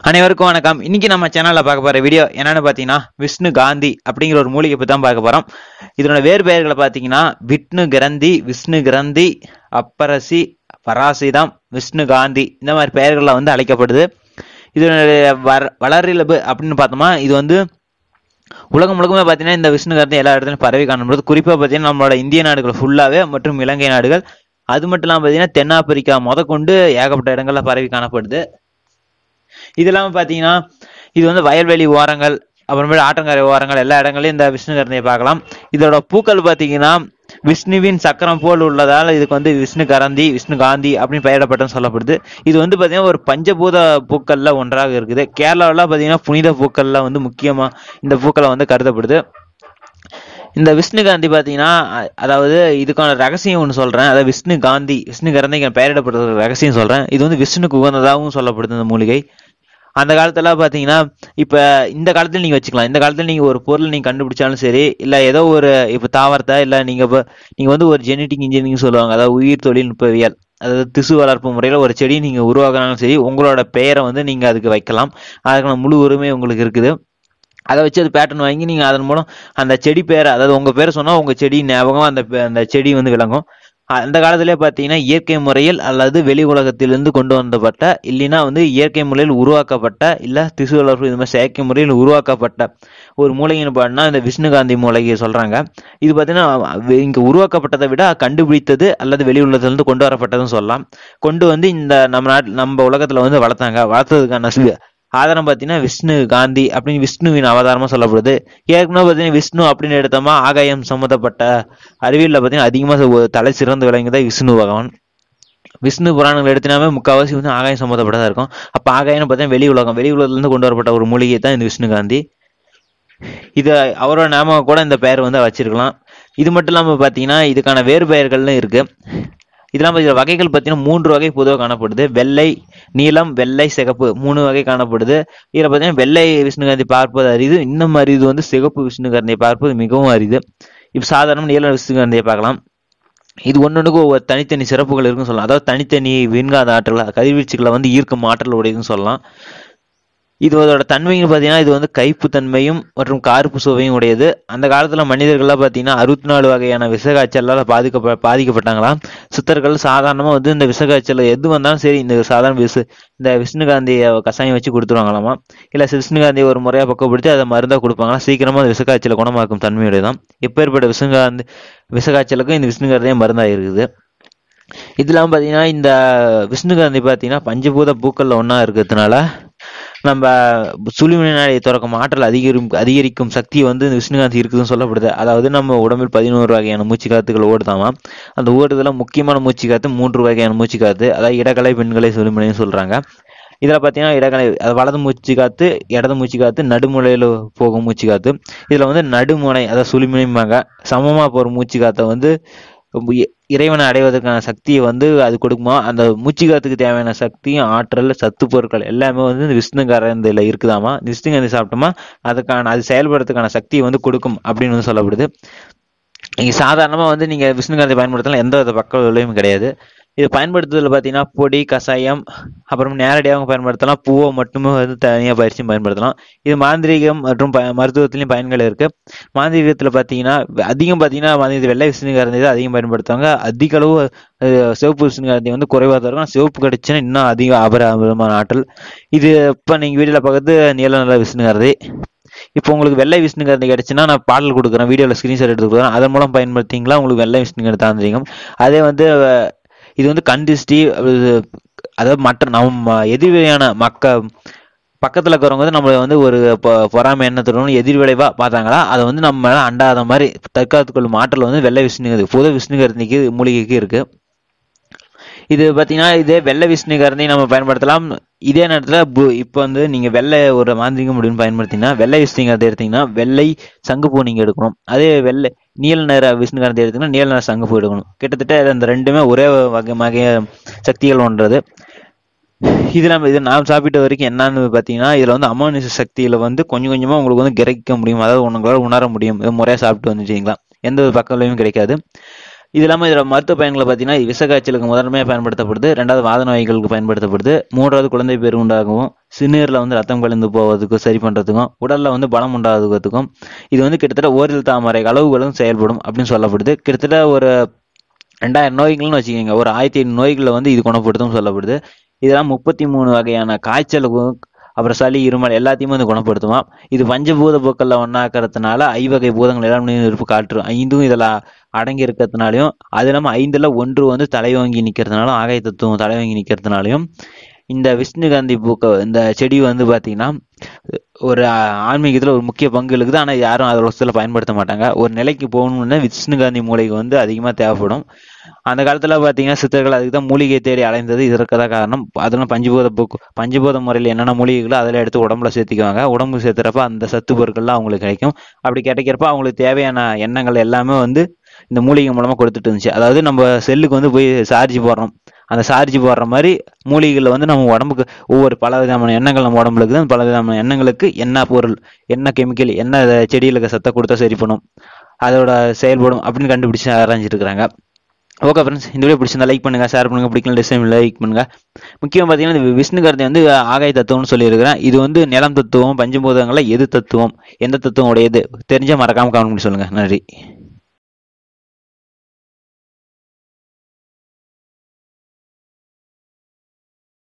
அனைவருக்கும் வணக்கம் இன்னைக்கு நம்ம சேனல்ல பார்க்க போற வீடியோ என்னன்னு பாத்தீங்கன்னா விஷ்ணு காந்தி அப்படிங்கிற ஒரு மூலிகை பத்தி தான் பார்க்க போறோம் இதனோட வேறு பெயர்களை பாத்தீங்கன்னா விஷ்ணு கிரந்தி விஷ்ணு கிரந்தி அப்பரசி பராசிதம் விஷ்ணு காந்தி இந்த மாதிரி பெயர்கள்ல வந்து அழைக்கப்படுது இதனுடைய வர வளரிழப்பு அப்படின்னு பார்த்தோமா இது வந்து உலகம் முழுக்கமே பார்த்தீங்கன்னா இந்த விஷ்ணு காந்தி எல்லா இடத்துலையும் பரவி காணப்படுது குறிப்பாக பார்த்தீங்கன்னா நம்மளோட இந்திய நாடுகள் ஃபுல்லாகவே மற்றும் இலங்கை நாடுகள் அது மட்டும் இல்லாமல் பார்த்தீங்கன்னா தென்னாப்பிரிக்கா முதற்கொண்டு ஏகப்பட்ட இடங்கள்ல பரவி காணப்படுது இது இல்லாமல் பார்த்தீங்கன்னா இது வந்து வயல்வெளி ஓரங்கள் அப்புறமேட்டு ஆற்றங்கரை ஓரங்கள் எல்லா இடங்களையும் இந்த விஷ்ணு கரந்தியை பார்க்கலாம் இதோட பூக்கள் பார்த்தீங்கன்னா விஷ்ணுவின் சக்கரம் போல் உள்ளதால் இதுக்கு வந்து விஷ்ணு கரந்தி விஷ்ணு காந்தி அப்படின்னு பெயரிடப்பட்டன்னு சொல்லப்படுது இது வந்து பார்த்தீங்கன்னா ஒரு பஞ்சபூத பூக்கள்ல ஒன்றாக இருக்குது கேரளாவில் பார்த்தீங்கன்னா புனித பூக்கள்ல வந்து முக்கியமாக இந்த பூக்களை வந்து கருதப்படுது இந்த விஷ்ணு காந்தி பார்த்தீங்கன்னா அ- அதாவது இதுக்கான ரகசியம் ஒன்று சொல்றேன் அதாவது விஷ்ணு காந்தி விஷ்ணு கரந்தைக்கு பெயரிடப்படுற ஒரு ரகசியம் சொல்றேன் இது வந்து விஷ்ணுக்கு உகந்ததாகவும் சொல்லப்படுது இந்த மூலிகை அந்த காலத்துல பாத்தீங்கன்னா இப்ப இந்த காலத்துல நீங்க வச்சுக்கலாம் இந்த காலத்துல நீங்க ஒரு பொருள் நீங்க கண்டுபிடிச்சாலும் சரி இல்ல ஏதோ ஒரு இப்ப தாவரத்தை இல்ல நீங்க இப்ப நீங்க வந்து ஒரு ஜெனட்டிக் இன்ஜினியரிங் சொல்லுவாங்க அதாவது உயிர் தொழில்நுட்பவியல் அதாவது திசு வளர்ப்பு முறையில ஒரு செடி நீங்க உருவாக்கினாலும் சரி உங்களோட பெயரை வந்து நீங்க அதுக்கு வைக்கலாம் அதுக்கான முழு உரிமை உங்களுக்கு இருக்குது அதை வச்சு அது பேட்டர்ன் வாங்கி நீங்க அதன் மூலம் அந்த செடி பேரை அதாவது உங்க பேரை சொன்னா உங்க செடி ஞாபகம் அந்த பே- அந்த செடி வந்து விளங்கும் அந்த காலத்திலே பார்த்தீங்கன்னா இயற்கை முறையில் அல்லது வெளி உலகத்திலிருந்து கொண்டு வந்தப்பட்ட இல்லைன்னா வந்து இயற்கை முறையில் உருவாக்கப்பட்ட இல்ல திசு வளர்ப்பு இது மாதிரி செயற்கை முறையில் உருவாக்கப்பட்ட ஒரு மூலிகைன்னு பாடினா இந்த விஷ்ணுகாந்தி மூலிகையை சொல்றாங்க இது பார்த்தீங்கன்னா வெ- இங்க உருவாக்கப்பட்டதை விட கண்டுபிடித்தது அல்லது வெளி உலகத்திலிருந்து கொண்டு வரப்பட்டதுன்னு சொல்லலாம் கொண்டு வந்து இந்த நம்ம நாட் நம்ம உலகத்துல வந்து வளர்த்தாங்க வளர்த்ததுக்கான சி- ஆதாரம் பார்த்தீங்கன்னா விஷ்ணு காந்தி அப்படின்னு விஷ்ணுவின் அவதாரமா சொல்லப்படுது ஏற்கனவே பார்த்தீங்கன்னா விஷ்ணு அப்படின்னு எடுத்தோமா ஆகாயம் சம்மந்தப்பட்ட அறிவியல்ல பார்த்தீங்கன்னா அதிகமாக தலை சிறந்து விளங்குதா விஷ்ணு பகவான் விஷ்ணு புராணங்கள் எடுத்தினாவே முக்கால்வாசி வந்து ஆகாயம் சம்மந்தப்பட்டதா இருக்கும் அப்ப ஆகாயம்னு பார்த்தீங்கன்னா வெளி உலகம் வெளி உலகத்துல இருந்து கொண்டு வரப்பட்ட ஒரு மூலிகை தான் இந்த விஷ்ணு காந்தி இது அவரோட நாம கூட இந்த பெயர் வந்து வச்சிருக்கலாம் இது மட்டும் இல்லாம பாத்தீங்கன்னா இதுக்கான வேறு பெயர்கள்னு இருக்கு இதெல்லாம் இதுல வகைகள் பார்த்தீங்கன்னா மூன்று வகை பொதுவாக காணப்படுது வெள்ளை நீலம் வெள்ளை சிகப்பு மூணு வகை காணப்படுது இதுல பார்த்தீங்கன்னா வெள்ளை விஷ்ணுகாந்தி பார்ப்பது அரிது இன்னும் அரிது வந்து சிகப்பு விஷ்ணுகாந்தியை பார்ப்பது மிகவும் அரிது இப்போ சாதாரண நீல விஷ்ணுகாந்தியை பார்க்கலாம் இது ஒன்னொன்றுக்கும் ஒவ்வொரு தனித்தனி சிறப்புகள் இருக்குன்னு சொல்லலாம் அதாவது தனித்தனி விண்காந்த ஆற்றல் கதிர்வீச்சுகளை வந்து ஈர்க்கும் ஆற்றல் உடையதுன்னு சொல்லலாம் இதோட தன்மைன்னு பார்த்தீங்கன்னா இது வந்து கைப்பு தன்மையும் மற்றும் கார்ப்பு சுவையும் உடையது அந்த காலத்துல மனிதர்கள்லாம் பார்த்தீங்கன்னா அறுபத்தி நாலு வகையான விஷகாய்ச்சலால் பாதிக்க பாதிக்கப்பட்டாங்களாம் சித்தர்கள் சாதாரணமா வந்து இந்த விஷகாய்ச்சல் எது வந்தாலும் சரி இந்த சாதாரண விஷ இந்த விஷ்ணுகாந்தி கஷாயம் வச்சு கொடுத்துருவாங்களாமா இல்ல விஷ்ணுகாந்தி ஒரு முறையா பக்கப்படுத்தி அதை மருந்தா கொடுப்பாங்களா சீக்கிரமா அந்த விஷகாய்ச்சலை குணமாக்கும் தன்மையுடையதான் எப்பேற்பட்ட விஷகாந்தி விஷகாய்ச்சலுக்கும் இந்த விஷ்ணுகாந்தியே மருந்தா இருக்குது இது இல்லாமல் பார்த்தீங்கன்னா இந்த விஷ்ணுகாந்தி பார்த்தீங்கன்னா பஞ்சபூத பூக்கள்ல ஒன்றா இருக்கிறதுனால நம்ம சுழிமுனை நாடியை திறக்கும் ஆற்றல் அதிகரிக்கும் அதிகரிக்கும் சக்தி வந்து இந்த விஷ்ணுகாந்தி இருக்குதுன்னு சொல்லப்படுது அதாவது நம்ம உடம்பில் பதினோரு வகையான மூச்சு காத்துகள் ஓடுதாமா அந்த ஓடுதல முக்கியமான மூச்சு காத்து மூன்று வகையான மூச்சு காத்து அதாவது இடகலை பெண்களை சுழிமுனைன்னு சொல்றாங்க இதில் பார்த்தீங்கன்னா இடகலை அது வலது மூச்சு காத்து இடது மூச்சு காத்து நடுமுனையில் போகும் மூச்சு காத்து இதில் வந்து நடுமுனை அதாவது சுழிமுனைம்பாங்க சமமாக போகிற மூச்சு காத்தை வந்து இ- இறைவனை அடைவதற்கான சக்தியை வந்து அது கொடுக்குமா அந்த மூச்சுக்காத்துக்கு தேவையான சக்தியும் ஆற்றல் சத்து பொருட்கள் எல்லாமே வந்து இந்த விஷ்ணுகாரந்தில இருக்குதாமா இந்த விஷ்ணுகாந்தி சாப்பிட்டோமா அதுக்கான அது செயல்படுறதுக்கான சக்தியை வந்து கொடுக்கும் அப்படின்னு வந்து சொல்லப்படுது நீங்க சாதாரணமா வந்து நீங்க விஷ்ணுகாந்தி பயன்படுத்தலாம் எந்த வித பக்க விளைவும் கிடையாது இது பயன்படுத்துதல் பார்த்தீங்கன்னா பொடி கஷாயம் அப்புறம் நேரடியாக பயன்படுத்தலாம் பூவை மட்டுமே வந்து தனியாக பயிற்சியும் பயன்படுத்தலாம் இது மாந்திரீகம் மற்றும் ப மருத்துவத்திலையும் பயன்கள் இருக்கு மாந்திரீகத்தில் பார்த்தீங்கன்னா அதிகம் பார்த்தீங்கன்னா மாந்திரீகத்தில் வெள்ளை விஷ்ணுகாரந்தி தான் அதிகம் பயன்படுத்துவாங்க அதிக அளவு அஹ், சிவப்பு விஷ்ணுகாரந்தி வந்து குறைவாக தான் இருக்கும் சிவப்பு கிடைச்சுன்னா இன்னும் அதிக அபராதமான ஆற்றல் இது இப்போ நீங்கள் வீடியோவில் பார்க்கறது நீல நல்ல விஷ்ணுகாரதி இப்போ உங்களுக்கு வெள்ளை விஷ்ணுகாரந்தி கிடைச்சுன்னா நான் பாடல் கொடுக்குறேன் வீடியோவில் ஸ்க்ரீன்ஷாட் எடுத்து கொடுக்குறேன் அதன் மூலம் பயன்படுத்திங்களா உங்களுக்கு வெள்ளை விஷ்ணுகாரந்தி தாந்திரிகம் அதே வந்து அஹ், இது வந்து கண் திருஷ்டி அது அதாவது மற்ற நம்ம எதிர்வினையான மக்க பக்கத்துல இருக்கிறவங்க வந்து நம்மள வந்து ஒரு பொ- பொறாமை எண்ணத்துடன் எதிர்விளைவா பார்த்தாங்களா அதை வந்து நம்ம மேல அண்டாத மாதிரி தற்காத்துக் கொள்ளும் ஆற்றல் வந்து வெள்ளை விஷ்ணுகிறது புத விஷ்ணுகரந்திக்கு மூலிகைக்கு இருக்கு இது பார்த்தீங்கன்னா இதே வெள்ளை விஷ்ணுகரந்தி நம்ம பயன்படுத்தலாம் இதே நேரத்தில் இப்போ வந்து நீங்கள் வெள்ளை ஒரு மாந்திரிகம் அப்படின்னு பயன்படுத்தினா வெள்ளை விஷ்ணுகரந்தி எடுத்தீங்கன்னா வெள்ளை சங்குப்பூ நீங்கள் எடுக்கணும் அதே வெள்ளை நீல நிற விஷ்ணுகரந்தி எடுத்தீங்கன்னா நீல நிற சங்குப்பூ எடுக்கணும் கிட்டத்தட்ட அந்த ரெண்டுமே ஒரே வகை வகை சக்திகள் ஒன்றது இது நம்ம இது நான் சாப்பிட்ட வரைக்கும் என்னன்னு பார்த்தீங்கன்னா இதில் வந்து அமானுஷ சக்தியில வந்து கொஞ்சம் கொஞ்சமாக உங்களுக்கு வந்து கிரகிக்க முடியும் அதாவது உங்களால் உணர முடியும் இது முறையாக சாப்பிட்டு வந்துட்டீங்களா எந்த ஒரு பக்க விளைவும் கிடைக்காது இது இல்லாமல் இதில் மருத்துவ பயன்களை பார்த்தீங்கன்னா இது விஷக்காய்ச்சலுக்கு முதன்மையாக பயன்படுத்தப்படுது ரெண்டாவது வாத நோய்களுக்கு பயன்படுத்தப்படுது மூன்றாவது குழந்தை பேர் உண்டாகவும் சிறுநீரில் வந்து ரத்தம் கலந்து போவதுக்கும் சரி பண்ணுறதுக்கும் உடலில் வந்து பலம் உண்டாகிறதுக்கும் இது வந்து கிட்டத்தட்ட ஓரில் தாமரை அளவுகளும் செயல்படும் அப்படின்னு சொல்லப்படுது கிட்டத்தட்ட ஒரு ரெண்டாயிரம் நோய்கள்னு வச்சுக்கோங்க ஒரு ஆயிரத்தி ஐநூறு நோய்களை வந்து இது குணப்படுத்தும் சொல்லப்படுது இதெல்லாம் முப்பத்தி மூணு வகையான காய்ச்சலுக்கும் அப்புறம் சளி இருமல் எல்லாத்தையுமே வந்து குணப்படுத்துமா இது பஞ்சபூத பொருட்களில் ஒன்றாக்கிறதுனால ஐவகை பூதங்கள் எல்லாம் நெருப்பு காற்று ஐந்தும் இதில் அடங்கி இருக்கிறதுனாலையும் அது இல்லாமல் ஐந்துல ஒன்று வந்து தலையோங்கி நிற்கிறதுனாலும் ஆகாய தத்துவம் தலையோங்கி நிற்கிறதுனாலையும் இந்த விஷ்ணுகாந்தி பூக்க இந்த செடி வந்து பார்த்தீங்கன்னா ஒரு ஆன்மீகத்தில் ஒரு முக்கிய பங்கு இருக்குது ஆனால் யாரும் அதை வருஷத்தில் பயன்படுத்த மாட்டாங்க ஒரு நிலைக்கு போகணும்னா விஷ்ணுகாந்தி மூலிகை வந்து அதிகமாக தேவைப்படும் அந்த காலத்தில் பார்த்தீங்கன்னா சித்தர்கள் அதுக்கு தான் மூலிகை தேடி அலைந்தது இதற்கு தான் காரணம் அதெல்லாம் பஞ்சபூத புக்கு பஞ்சபூத முறையில் என்னென்ன மூலிகைகளோ அதில் எடுத்து உடம்புல சேர்த்திக்குவாங்க உடம்பு சேர்த்துறப்ப அந்த சத்து பொருட்கள்லாம் அவங்களுக்கு கிடைக்கும் அப்படி கிடைக்கிறப்ப அவங்களுக்கு தேவையான எண்ணங்கள் எல்லாமே வந்து இந்த மூலிகை மூலமாக கொடுத்துட்டு இருந்துச்சு அதாவது நம்ம செல்லுக்கு வந்து போய் சார்ஜ் போடுறோம் அந்த சார்ஜ் போடுற மாதிரி மூலிகைகளில் வந்து நம்ம உடம்புக்கு ஒவ்வொரு பல விதமான எண்ணங்கள் நம்ம உடம்புல இருக்குது அந்த பல விதமான எண்ணங்களுக்கு என்ன பொருள் என்ன கெமிக்கல் என்ன செடியில் இருக்க சத்தை கொடுத்தா சரி பண்ணும் அதோட செயல்படும் அப்படின்னு கண்டுபிடிச்சு ஆராய்ஞ்சிருக்கிறாங்க ஓகே ஃப்ரெண்ட்ஸ் இந்த வீடியோ பிடிச்சிருந்தா லைக் பண்ணுங்க ஷேர் பண்ணுங்க பிடிக்கல டிஸ்டைம் லைக் பண்ணுங்க முக்கியம் பார்த்தீங்கன்னா இந்த விஷ்ணு கருத்தை வந்து ஆகாய தத்துவம்னு சொல்லியிருக்கிறேன் இது வந்து நிலம் தத்துவம் பஞ்சபூதங்களில் எது தத்துவம் எந்த தத்துவம் உடையது தெரிஞ்ச மறக்காம கமெண்ட் பண்ணி சொல்லுங்க நன்றி